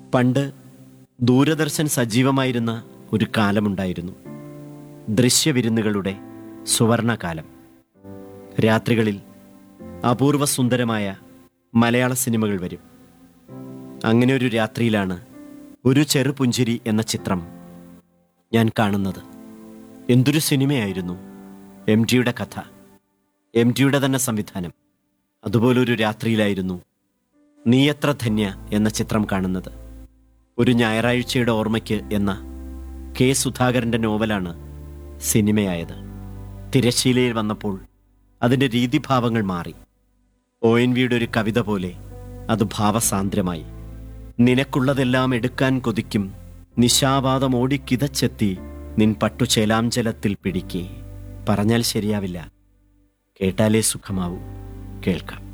പണ്ട് ദൂരദർശൻ സജീവമായിരുന്ന ഒരു കാലമുണ്ടായിരുന്നു ദൃശ്യവിരുന്നുകളുടെ സുവർണകാലം രാത്രികളിൽ അപൂർവ സുന്ദരമായ മലയാള സിനിമകൾ വരും അങ്ങനെ ഒരു രാത്രിയിലാണ് ഒരു ചെറുപുഞ്ചിരി എന്ന ചിത്രം ഞാൻ കാണുന്നത് എന്തൊരു സിനിമയായിരുന്നു എം ടിയുടെ കഥ എം ടിയുടെ തന്നെ സംവിധാനം അതുപോലൊരു രാത്രിയിലായിരുന്നു നീയത്ര ധന്യ എന്ന ചിത്രം കാണുന്നത് ഒരു ഞായറാഴ്ചയുടെ ഓർമ്മയ്ക്ക് എന്ന കെ സുധാകരന്റെ നോവലാണ് സിനിമയായത് തിരശ്ശീലയിൽ വന്നപ്പോൾ അതിൻ്റെ രീതിഭാവങ്ങൾ മാറി ഒ എൻ വിയുടെ ഒരു കവിത പോലെ അത് ഭാവസാന്ദ്രമായി നിനക്കുള്ളതെല്ലാം എടുക്കാൻ കൊതിക്കും നിശാപാതം ഓടിക്കിതച്ചെത്തി നിൻ പട്ടുചേലാഞ്ചലത്തിൽ പിടിക്കേ പറഞ്ഞാൽ ശരിയാവില്ല കേട്ടാലേ സുഖമാവൂ കേൾക്കാം